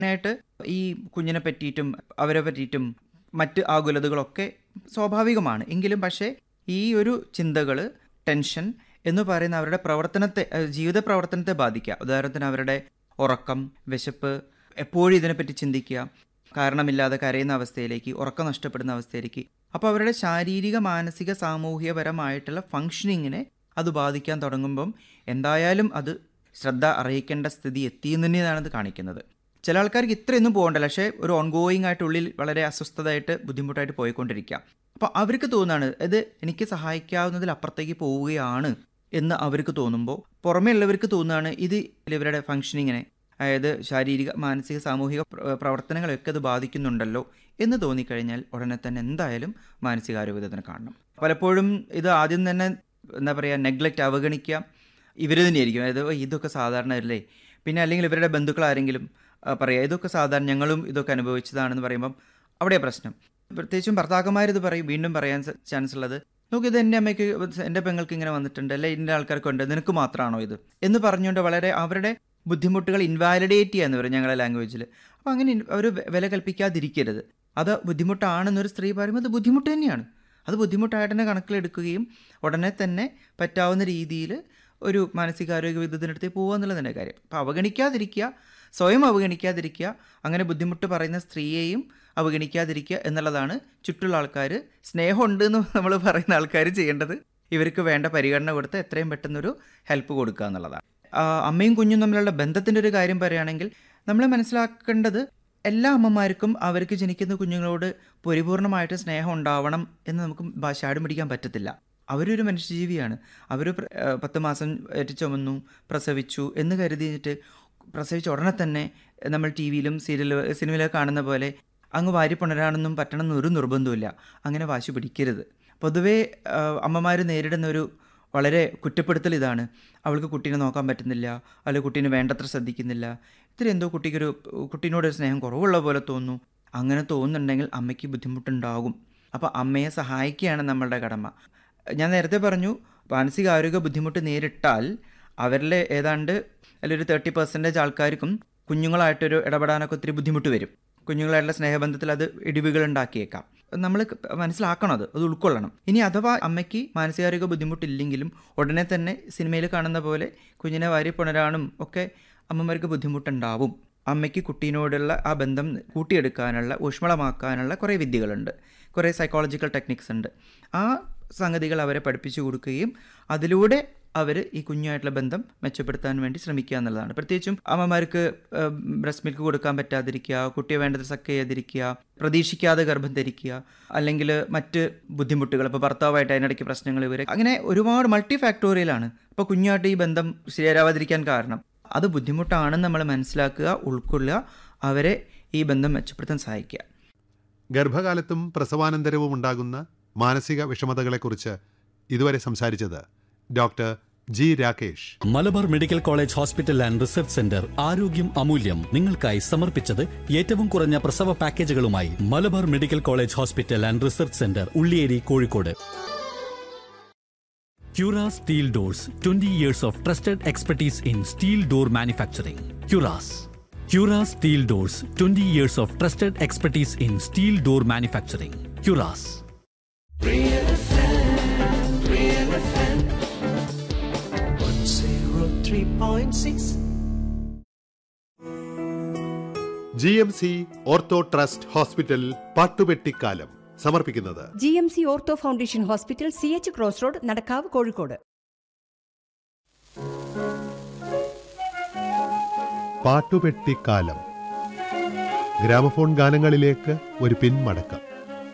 ആയിട്ട് ഈ കുഞ്ഞിനെ പറ്റിയിട്ടും അവരെ പറ്റിയിട്ടും മറ്റ് ആകുലതകളൊക്കെ സ്വാഭാവികമാണ് എങ്കിലും പക്ഷേ ഈ ഒരു ചിന്തകൾ ടെൻഷൻ എന്ന് പറയുന്ന അവരുടെ പ്രവർത്തനത്തെ അഹ് ജീവിത പ്രവർത്തനത്തെ ബാധിക്കുക ഉദാഹരണത്തിന് അവരുടെ ഉറക്കം വിശപ്പ് എപ്പോഴും ഇതിനെപ്പറ്റി ചിന്തിക്കുക കാരണമില്ലാതെ കരയുന്ന അവസ്ഥയിലേക്ക് ഉറക്കം നഷ്ടപ്പെടുന്ന അവസ്ഥയിലേക്ക് അപ്പോൾ അവരുടെ ശാരീരിക മാനസിക സാമൂഹികപരമായിട്ടുള്ള ഫങ്ഷനിങ്ങിനെ അത് ബാധിക്കാൻ തുടങ്ങുമ്പം എന്തായാലും അത് ശ്രദ്ധ അറിയിക്കേണ്ട സ്ഥിതി എത്തിയെന്ന് തന്നെയാണ് അത് കാണിക്കുന്നത് ചില ആൾക്കാർക്ക് ഇത്രയൊന്നും പോകണ്ടല്ല പക്ഷേ ഒരു ഓൺഗോയിങ് ആയിട്ട് ഉള്ളിൽ വളരെ അസ്വസ്ഥതയായിട്ട് ബുദ്ധിമുട്ടായിട്ട് പോയിക്കൊണ്ടിരിക്കുക അപ്പോൾ അവർക്ക് തോന്നുകയാണ് ഇത് എനിക്ക് സഹായിക്കാവുന്നതിൽ അപ്പുറത്തേക്ക് പോവുകയാണ് എന്ന് അവർക്ക് തോന്നുമ്പോൾ പുറമേ ഉള്ളവർക്ക് തോന്നുകയാണ് ഇത് ഇവരുടെ ഫങ്ഷനിങ്ങിനെ അതായത് ശാരീരിക മാനസിക സാമൂഹിക പ്ര- പ്രവർത്തനങ്ങളെയൊക്കെ അത് ബാധിക്കുന്നുണ്ടല്ലോ എന്ന് തോന്നിക്കഴിഞ്ഞാൽ ഉടനെ തന്നെ എന്തായാലും മാനസികാരോഗ്യത്തിന് കാണണം പലപ്പോഴും ഇത് ആദ്യം തന്നെ എന്താ പറയുക നെഗ്ലക്റ്റ് അവഗണിക്കുക ഇവർ തന്നെയായിരിക്കും അതായത് "ഓ, ഇതൊക്കെ സാധാരണ അല്ലേ പിന്നെ അല്ലെങ്കിൽ ഇവരുടെ ബന്ധുക്കൾ ആരെങ്കിലും ആ, പറയുക ഇതൊക്കെ സാധാരണ ഞങ്ങളും ഇതൊക്കെ അനുഭവിച്ചതാണെന്ന് പറയുമ്പം അവിടെ പ്രശ്നം പ്രത്യേകിച്ചും ഭർത്താക്കന്മാർ ഇത് പറയും വീണ്ടും പറയാൻ ചാൻസ് ഉള്ളത് നോക്ക് ഇത് എൻ്റെ അമ്മയ്ക്ക് എൻ്റെ പെങ്ങൾക്ക് ഇങ്ങനെ വന്നിട്ടുണ്ട് അല്ലെ എൻ്റെ ആൾക്കാർക്കുണ്ട് നിനക്ക് മാത്രമാണോ ഇത് എന്ന് പറഞ്ഞുകൊണ്ട് വളരെ അവരുടെ ബുദ്ധിമുട്ടുകൾ ഇൻവാലിഡേറ്റ് ചെയ്യാന്ന് പറയും ഞങ്ങളുടെ ലാംഗ്വേജിൽ അപ്പോൾ അങ്ങനെ അവർ വില കൽപ്പിക്കാതിരിക്കരുത് അത് ബുദ്ധിമുട്ടാണെന്നൊരു സ്ത്രീ പറയുമ്പോൾ അത് ബുദ്ധിമുട്ട് തന്നെയാണ് അത് ബുദ്ധിമുട്ടായിട്ട് തന്നെ കണക്കിലെടുക്കുകയും ഉടനെ തന്നെ പറ്റാവുന്ന രീതിയിൽ ഒരു മാനസികാരോഗ്യ വിദഗ്ധനടുത്ത് പോകുക എന്നുള്ളതിൻ്റെ കാര്യം അപ്പോൾ അവഗണിക്കാതിരിക്കുക സ്വയം അവഗണിക്കാതിരിക്കുക അങ്ങനെ ബുദ്ധിമുട്ട് പറയുന്ന സ്ത്രീയെയും അവഗണിക്കാതിരിക്കുക എന്നുള്ളതാണ് ചുറ്റുള്ള ആൾക്കാർ സ്നേഹമുണ്ട് എന്ന് നമ്മൾ പറയുന്ന ആൾക്കാർ ചെയ്യേണ്ടത് ഇവർക്ക് വേണ്ട പരിഗണന കൊടുത്ത് എത്രയും പെട്ടെന്നൊരു ഹെൽപ്പ് കൊടുക്കുക എന്നുള്ളതാണ് ആ, അമ്മയും കുഞ്ഞും തമ്മിലുള്ള ബന്ധത്തിൻ്റെ ഒരു കാര്യം പറയുകയാണെങ്കിൽ നമ്മൾ മനസ്സിലാക്കേണ്ടത് എല്ലാ അമ്മമാർക്കും അവർക്ക് ജനിക്കുന്ന കുഞ്ഞുങ്ങളോട് പരിപൂർണമായിട്ട് സ്നേഹം ഉണ്ടാവണം എന്ന് നമുക്ക് ഭാഷാടും പിടിക്കാൻ പറ്റത്തില്ല അവരൊരു മനുഷ്യജീവിയാണ് അവർ പത്ത് മാസം ഏറ്റ് ചുമന്നു പ്രസവിച്ചു എന്ന് കരുതിയിട്ട് പ്രസവിച്ച ഉടനെ തന്നെ നമ്മൾ ടി വിയിലും സീരിയൽ സിനിമയിലൊക്കെ കാണുന്ന പോലെ അങ്ങ് വാരി പുണരാനൊന്നും പറ്റണമെന്ന് ഒരു നിർബന്ധമില്ല അങ്ങനെ വാശി പിടിക്കരുത് പൊതുവേ അമ്മമാർ നേരിടുന്ന ഒരു വളരെ കുറ്റപ്പെടുത്തൽ ഇതാണ് അവൾക്ക് കുട്ടീനെ നോക്കാൻ പറ്റുന്നില്ല അല്ലെങ്കിൽ കുട്ടീനെ വേണ്ടത്ര ശ്രദ്ധിക്കുന്നില്ല ഇത്തിരി എന്തോ കുട്ടിക്കൊരു കുട്ടീനോടൊരു സ്നേഹം കുറവുള്ള പോലെ തോന്നുന്നു അങ്ങനെ തോന്നുന്നുണ്ടെങ്കിൽ അമ്മയ്ക്ക് ബുദ്ധിമുട്ടുണ്ടാകും അപ്പോൾ അമ്മയെ സഹായിക്കുകയാണ് നമ്മളുടെ കടമ ഞാൻ നേരത്തെ പറഞ്ഞു മാനസികാരോഗ്യ ബുദ്ധിമുട്ട് നേരിട്ടാൽ അവരിലെ ഏതാണ്ട് അതിലൊരു തേർട്ടി പെർസെൻറ്റേജ് ആൾക്കാർക്കും കുഞ്ഞുങ്ങളായിട്ടൊരു ഇടപെടാനൊക്കെ ഒത്തിരി ബുദ്ധിമുട്ട് വരും കുഞ്ഞുങ്ങളായിട്ടുള്ള സ്നേഹബന്ധത്തിൽ അത് ഇടിവുകൾ ഉണ്ടാക്കിയേക്കാം നമ്മൾ മനസ്സിലാക്കണം അത് അത് ഉൾക്കൊള്ളണം ഇനി അഥവാ അമ്മയ്ക്ക് മാനസികാരോഗ്യ ബുദ്ധിമുട്ടില്ലെങ്കിലും ഉടനെ തന്നെ സിനിമയിൽ കാണുന്ന പോലെ കുഞ്ഞിനെ വാരി പുണരാനും ഒക്കെ അമ്മമാർക്ക് ബുദ്ധിമുട്ടുണ്ടാവും അമ്മയ്ക്ക് കുട്ടീനോടുള്ള ആ ബന്ധം കൂട്ടിയെടുക്കാനുള്ള ഊഷ്മളമാക്കാനുള്ള കുറേ വിദ്യകളുണ്ട് കുറേ സൈക്കോളജിക്കൽ ടെക്നിക്സ് ഉണ്ട് ആ സംഗതികൾ അവരെ പഠിപ്പിച്ചു കൊടുക്കുകയും അതിലൂടെ അവർ ഈ കുഞ്ഞുമായിട്ടുള്ള ബന്ധം മെച്ചപ്പെടുത്താൻ വേണ്ടി ശ്രമിക്കുക എന്നുള്ളതാണ് പ്രത്യേകിച്ചും അമ്മമാർക്ക് ബ്രസ്റ്റ് മിൽക്ക് കൊടുക്കാൻ പറ്റാതിരിക്കുക കുട്ടിയെ വേണ്ടത് സക്ക് ചെയ്യാതിരിക്കുക പ്രതീക്ഷിക്കാതെ ഗർഭം ധരിക്കുക അല്ലെങ്കിൽ മറ്റ് ബുദ്ധിമുട്ടുകൾ ഇപ്പോൾ ഭർത്താവായിട്ട് അതിനിടയ്ക്ക് പ്രശ്നങ്ങൾ ഇവർ അങ്ങനെ ഒരുപാട് മൾട്ടി ഫാക്ടോറിയലാണ് അപ്പോൾ കുഞ്ഞുമായിട്ട് ഈ ബന്ധം ശരിയാവാതിരിക്കാൻ കാരണം അത് ബുദ്ധിമുട്ടാണെന്ന് നമ്മൾ മനസ്സിലാക്കുക ഉൾക്കൊള്ളുക അവരെ ഈ ബന്ധം മെച്ചപ്പെടുത്താൻ സഹായിക്കുക ഗർഭകാലത്തും പ്രസവാനന്തരവും ഉണ്ടാകുന്ന മാനസിക വിഷമതകളെക്കുറിച്ച് ഇതുവരെ സംസാരിച്ചത് doctor G Rakesh Malabar medical college hospital and research centre ആരോഗ്യം അമൂല്യം നിങ്ങൾക്കായി സമർപ്പിച്ചത് ഏറ്റവും കുറഞ്ഞ പ്രസവ പാക്കേജുകളുമായി Malabar medical college hospital and research centre Ulliyeri Kozhikode Cura Steel Doors 20 years of trusted expertise in steel door manufacturing. Curas. Cura Steel Doors 20 years of trusted expertise in steel door manufacturing. Curas. zero three point six. G M C ortho trust hospital പാട്ടുപെട്ടിക്കാലം സമർപ്പിക്കുന്നത് G M C ortho foundation hospital C H cross road Nadakkavu Kozhikode പാട്ടുപെട്ടിക്കാലം gramophone ഗാനങ്ങളിലേക്ക് ഒരു പിന്മടക്കം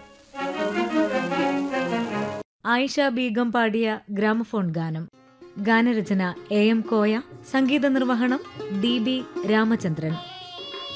ആയിഷ ബീഗം പാടിയ gramophone ഗാനം ഗാനരചന A M Koya സംഗീത നിർവഹണം ഡി ബി രാമചന്ദ്രൻ